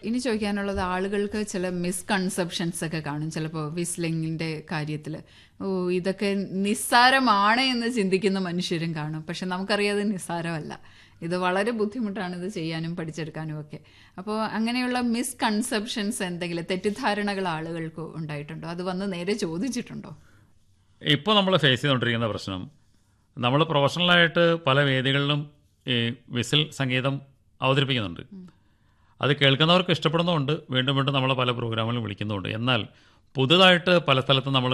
ഇനി ചോദിക്കാനുള്ളത് ആളുകൾക്ക് ചില മിസ്കൺസെപ്ഷൻസ് ഒക്കെ കാണും ചിലപ്പോൾ വിസ്ലിങ്ങിന്റെ കാര്യത്തിൽ ഓ ഇതൊക്കെ നിസ്സാരമാണ് എന്ന് ചിന്തിക്കുന്ന മനുഷ്യരും കാണും പക്ഷെ നമുക്കറിയാതെ നിസ്സാരമല്ല ഇത് വളരെ ബുദ്ധിമുട്ടാണ് ഇത് ചെയ്യാനും പഠിച്ചെടുക്കാനും ഒക്കെ അപ്പോൾ അങ്ങനെയുള്ള മിസ്കൺസെപ്ഷൻസ് എന്തെങ്കിലും തെറ്റിദ്ധാരണകൾ ആളുകൾക്ക് ഉണ്ടായിട്ടുണ്ടോ അത് വന്ന് നേരെ ചോദിച്ചിട്ടുണ്ടോ ഇപ്പോൾ നമ്മൾ ഫേസ് ചെയ്തുകൊണ്ടിരിക്കുന്ന പ്രശ്നം നമ്മൾ പ്രൊഫഷണലായിട്ട് പല വേദികളിലും ഈ വിസിൽ സംഗീതം അവതരിപ്പിക്കുന്നുണ്ട് അത് കേൾക്കുന്നവർക്ക് ഇഷ്ടപ്പെടുന്നുമുണ്ട് വീണ്ടും വീണ്ടും നമ്മൾ പല പ്രോഗ്രാമുകളും വിളിക്കുന്നുമുണ്ട് എന്നാൽ പുതുതായിട്ട് പല സ്ഥലത്തും നമ്മൾ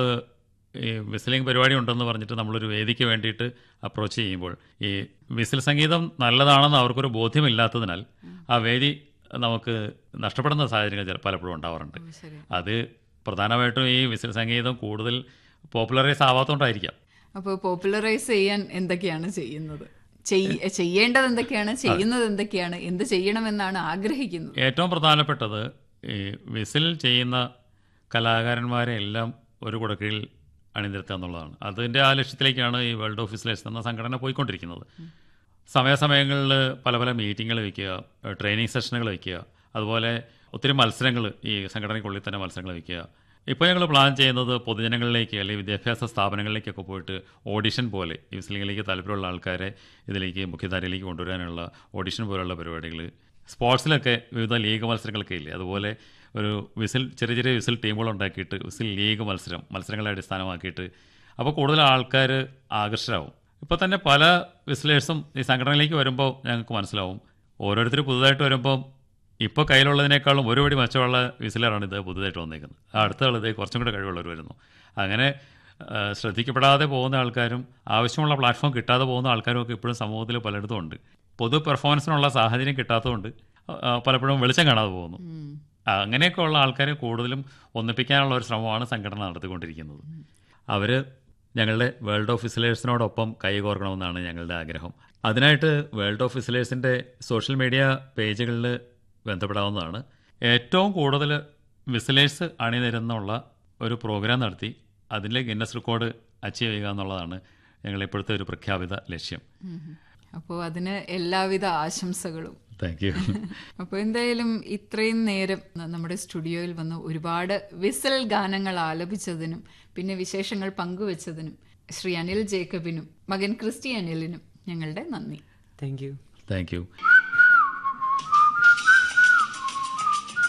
ഈ വിസിലിംഗ് പരിപാടി ഉണ്ടെന്ന് പറഞ്ഞിട്ട് നമ്മളൊരു വേദിക്ക് വേണ്ടിയിട്ട് അപ്രോച്ച് ചെയ്യുമ്പോൾ ഈ വിസിൽ സംഗീതം നല്ലതാണെന്ന് അവർക്കൊരു ബോധ്യമില്ലാത്തതിനാൽ ആ വേദി നമുക്ക് നഷ്ടപ്പെടുന്ന സാഹചര്യങ്ങൾ ചില- പലപ്പോഴും ഉണ്ടാവാറുണ്ട് ശരി അത് പ്രധാനമായിട്ടും ഈ വിസിൽ സംഗീതം കൂടുതൽ പോപ്പുലറൈസ് ആവാത്തതുകൊണ്ടായിരിക്കാം അപ്പോൾ പോപ്പുലറൈസ് ചെയ്യാൻ എന്തൊക്കെയാണ് ചെയ്യുന്നത് ചെയ്യ- ചെയ്യേണ്ടത് എന്തൊക്കെയാണ് ചെയ്യുന്നത് എന്തൊക്കെയാണ് എന്ത് ചെയ്യണമെന്നാണ് ആഗ്രഹിക്കുന്നത് ഏറ്റവും പ്രധാനപ്പെട്ടത് ഈ വിസിൽ ചെയ്യുന്ന കലാകാരന്മാരെ എല്ലാം ഒരു കുടക്കീഴിൽ അണിനിരത്തുക എന്നുള്ളതാണ് അതിൻ്റെ ആ ലക്ഷ്യത്തിലേക്കാണ് ഈ വേൾഡ് ഓഫ് വിസിലേഴ്സ് എന്ന സംഘടന പോയിക്കൊണ്ടിരിക്കുന്നത് സമയാസമയങ്ങളിൽ പല പല മീറ്റിങ്ങുകൾ വയ്ക്കുക ട്രെയിനിങ് സെഷനുകൾ വയ്ക്കുക അതുപോലെ ഒത്തിരി മത്സരങ്ങൾ ഈ സംഘടനയ്ക്കുള്ളിൽ തന്നെ മത്സരങ്ങൾ വയ്ക്കുക ഇപ്പോൾ ഞങ്ങൾ പ്ലാൻ ചെയ്യുന്നത് പൊതുജനങ്ങളിലേക്ക് അല്ലെങ്കിൽ വിദ്യാഭ്യാസ സ്ഥാപനങ്ങളിലേക്കൊക്കെ പോയിട്ട് ഓഡിഷൻ പോലെ ഈ വിസിലിംഗിലേക്ക് താല്പര്യമുള്ള ആൾക്കാരെ ഇതിലേക്ക് മുഖ്യധാരയിലേക്ക് കൊണ്ടുവരാനുള്ള ഓഡിഷൻ പോലുള്ള പരിപാടികൾ സ്പോർട്സിലൊക്കെ വിവിധ ലീഗ് മത്സരങ്ങളൊക്കെ ഇല്ലേ അതുപോലെ ഒരു വിസിൽ ചെറിയ ചെറിയ വിസിൽ ടീമുകൾ ഉണ്ടാക്കിയിട്ട് വിസിൽ ലീഗ് മത്സരം മത്സരങ്ങളെ അടിസ്ഥാനമാക്കിയിട്ട് അപ്പോൾ കൂടുതൽ ആൾക്കാർ ആകർഷരാകും ഇപ്പോൾ തന്നെ പല വിസിലേഴ്സും ഈ സംഘടനയിലേക്ക് വരുമ്പോൾ ഞങ്ങൾക്ക് മനസ്സിലാവും ഓരോരുത്തർ പുതുതായിട്ട് വരുമ്പോൾ ഇപ്പോൾ കയ്യിലുള്ളതിനേക്കാളും ഒരു പടി മെച്ചമുള്ള വിസിലറാണ് ഇത് പുതുതായിട്ട് വന്നേക്കുന്നത് ആ അടുത്ത ആൾ ഇത് കുറച്ചും കൂടെ കഴിവുള്ളവർ വരുന്നു അങ്ങനെ ആ, ശ്രദ്ധിക്കപ്പെടാതെ പോകുന്ന ആൾക്കാരും ആവശ്യമുള്ള പ്ലാറ്റ്ഫോം കിട്ടാതെ പോകുന്ന ആൾക്കാരും ഒക്കെ ഇപ്പോഴും സമൂഹത്തിൽ പലയിടത്തും ഉണ്ട് പൊതു പെർഫോമൻസിനുള്ള സാഹചര്യം കിട്ടാത്തതുകൊണ്ട് ആ, പലപ്പോഴും വെളിച്ചം കാണാതെ പോകുന്നു ആ, അങ്ങനെയൊക്കെ ഉള്ള ആൾക്കാരെ കൂടുതലും ഒന്നിപ്പിക്കാനുള്ള ഒരു ശ്രമമാണ് സംഘടന നടത്തിക്കൊണ്ടിരിക്കുന്നത് അവർ ഞങ്ങളുടെ വേൾഡ് ഓഫ് വിസിലേഴ്സിനോടൊപ്പം കൈകോർക്കണമെന്നാണ് ഞങ്ങളുടെ ആഗ്രഹം അതിനായിട്ട് വേൾഡ് ഓഫ് വിസിലേഴ്സിൻ്റെ സോഷ്യൽ മീഡിയ പേജുകളിൽ ബന്ധപ്പെടാവുന്നതാണ് ഏറ്റവും കൂടുതൽ വിസിലേഴ്സ് അണിനിരുന്നുള്ള ഒരു പ്രോഗ്രാം നടത്തി അതിൽ ഗിന്നസ് റെക്കോർഡ് അച്ചീവ് ചെയ്യുക എന്നുള്ളതാണ് ഞങ്ങളുടെ ഇപ്പോഴത്തെ ഒരു പ്രഖ്യാപിത ലക്ഷ്യം അപ്പോൾ അതിന് എല്ലാവിധ ആശംസകളും താങ്ക് യു അപ്പോൾ എന്തായാലും ഇത്രയും നേരം ന- നമ്മുടെ സ്റ്റുഡിയോയിൽ വന്ന് ഒരുപാട് വിസൽ ഗാനങ്ങൾ ആലപിച്ചതിനും പിന്നെ വിശേഷങ്ങൾ പങ്കുവച്ചതിനും ശ്രീ അനിൽ ജേക്കബിനും മകൻ ക്രിസ്റ്റി അനിലിനും ഞങ്ങളുടെ നന്ദി thank you thank you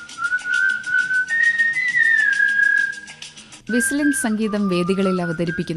whistling സംഗീതം വേദികളിൽ അവതരിപ്പിക്കുന്ന